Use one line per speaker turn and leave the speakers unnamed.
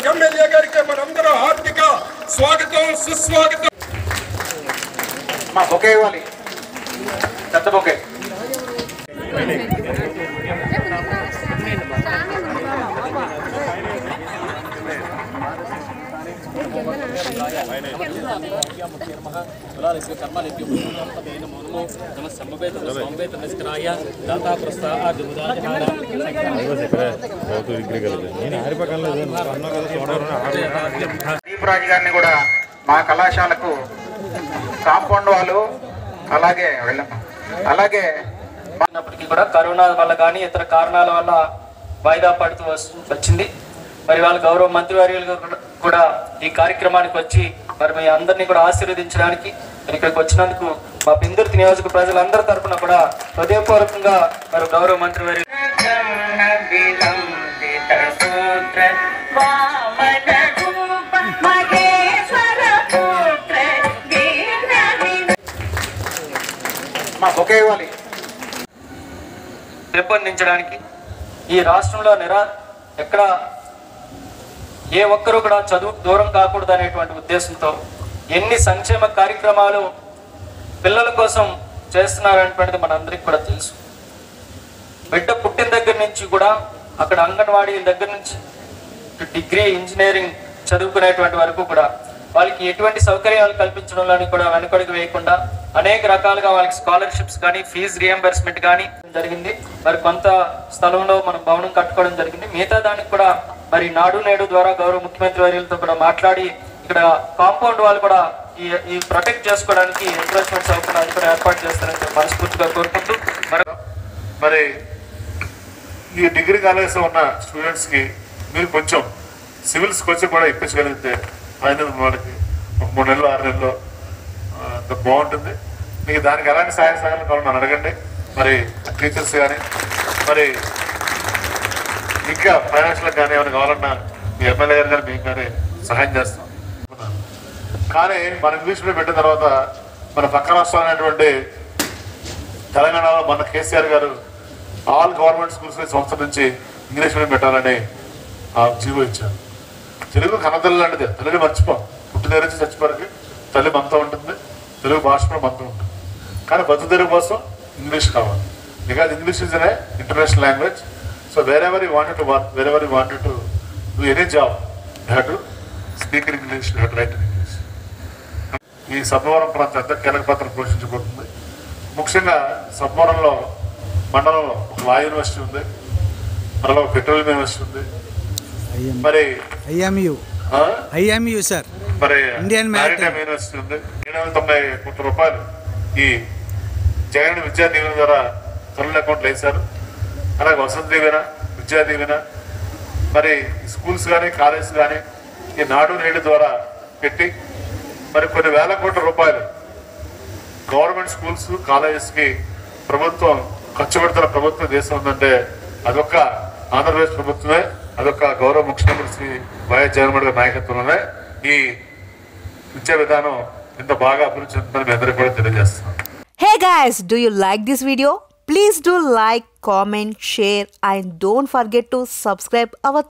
MLA గారికి మనందరం హార్దిక స్వాగతం సుస్వాగతం
మా బొకే ఇవ్వాలి పెద్ద బొకే దీపరాజు గారిని కూడా మా కళాశాలకు కాంపౌండ్ వాళ్ళు అలాగే వెళ్ళమ్మా అలాగే
ఉన్నప్పటికీ కూడా కరోనా వల్ల కానీ ఇతర కారణాల వల్ల వాయిదా పడుతూ వస్- వచ్చింది మరి వాళ్ళ గౌరవ మంత్రివర్యులు కూడా- కూడా ఈ కార్యక్రమానికి వచ్చి మరి మీ అందరినీ కూడా ఆశీర్వదించడానికి మరి ఇక్కడికి వచ్చినందుకు మా బిందుర్తి నియోజక ప్రజలందరి తరపున కూడా హృదయపూర్వకంగా మరి గౌరవ మంత్రివర్యులు
మా బొకే ఇవ్వాలి
పెంపొందించడానికి ఈ రాష్ట్రంలో నిరా ఎక్కడ ఏ ఒక్కరూ కూడా చదువు దూరం కాకూడదు అనేటువంటి ఉద్దేశంతో ఎన్ని సంక్షేమ కార్యక్రమాలు పిల్లల కోసం చేస్తున్నారనేటువంటిది మనందరికీ కూడా తెలుసు బిడ్డ పుట్టిన దగ్గర నుంచి కూడా అక్కడ అంగన్వాడీ దగ్గర నుంచి డిగ్రీ ఇంజనీరింగ్ చదువుకునేటువంటి వరకు కూడా వాళ్ళకి ఎటువంటి సౌకర్యాలు కల్పించడంలో కూడా వెనుకడుగు వేయకుండా అనేక రకాలుగా వాళ్ళకి స్కాలర్షిప్స్ కానీ ఫీజు రియంబర్స్మెంట్ కానీ జరిగింది మరి కొంత స్థలంలో మనం భవనం కట్టుకోవడం జరిగింది మిగతా దానికి కూడా మరి నాడు నేడు ద్వారా గౌరవ ముఖ్యమంత్రి వర్యులతో కూడా మాట్లాడి ఇక్కడ కాంపౌండ్ వాళ్ళు కూడా ఈ ఈ ప్రొటెక్ట్ చేసుకోవడానికి ఎంకరేజ్మెంట్ సౌకర్యాలు కూడా ఏర్పాటు చేస్తారని చెప్పి మనస్ఫూర్తిగా కోరుకుంటూ మరి
మరి ఈ డిగ్రీ కాలేజ్లో ఉన్న స్టూడెంట్స్కి మీరు కొంచెం సివిల్స్ కొంచెం కూడా ఇప్పించగలిగితే ఫైనల్ వాళ్ళకి ఒక మూడు నెలలు ఆరు నెలలు ఆ, అంత బాగుంటుంది మీకు దానికి ఎలాంటి సహాయ సహాయాలు కావాలని నన్ను అడగండి మరి టీచర్స్ కానీ మరి ఇంకా ఫైనాన్షియల్ కానీ ఏమైనా కావాలన్నా మీ ఎమ్మెల్యే గారు కానీ మేము కానీ సహాయం చేస్తాం కానీ మన ఇంగ్లీష్ మీడియం పెట్టిన తర్వాత మన పక్క రాష్ట్రాలు అనేటువంటి తెలంగాణలో మన కేసీఆర్ గారు ఆల్ గవర్నమెంట్ స్కూల్స్ సంస్థ నుంచి ఇంగ్లీష్ మీడియం పెట్టాలని ఆ జీవో ఇచ్చారు తెలుగు కన్నతల్లి లాంటిదే తల్లిని మర్చిపోం పుట్టిన దగ్గర నుంచి చచ్చిపోరికి తల్లి మనతో ఉంటుంది తెలుగు భాష కూడా మనతో ఉంటుంది కానీ బతుకు తెలుగు కోసం ఇంగ్లీష్ కావాలి బికాజ్ ఇంగ్లీష్ ఇస్ అనే international language so wherever you wanted to work wherever you wanted to do any job you have to speak in English you have to write in English ఈ సబ్బవరం ప్రాంతం ఎంత కీలక పాత్ర పోషించబోతుంది ముఖ్యంగా సబ్బవరంలో మండలంలో ఒక లా university ఉంది మరలా ఒక పెట్రోలియం యూనివర్సిటీ ఉంది మరి
ఐఎంయు
ఆ?
ఐఎంయు సార్
మరి
Indian Maritime.
మ్యారిటైమ్ యూనివర్సిటీ ఉంది ఏడు వందల తొంభై కోట్ల రూపాయలు ఈ జగన్ విద్యా దీవెన ద్వారా తల్లుల అకౌంట్లు వేశారు అలాగే వసతి దీవెన విద్యా దీవెన మరి స్కూల్స్ కానీ కాలేజెస్ కానీ ఈ నాడు నేడు ద్వారా పెట్టి మరి కొన్ని వేల కోట్ల రూపాయలు గవర్నమెంట్ స్కూల్స్ కాలేజెస్కి ప్రభుత్వం ఖర్చు పెడుతున్న ప్రభుత్వం దేశం ఉందంటే అదొక ఆంధ్రప్రదేశ్ ప్రభుత్వమే అదొక గౌరవ ముఖ్యమంత్రి శ్రీ వైఎస్ జగన్మోహన్ గారి నాయకత్వంలోనే ఈ విద్యా విధానం ఇంత బాగా అభివృద్ధి చెందుతుందని మీ అందరికీ కూడా తెలియజేస్తున్నాం
Hey guys, do you like this video? Please do like, comment, share and don't forget to subscribe our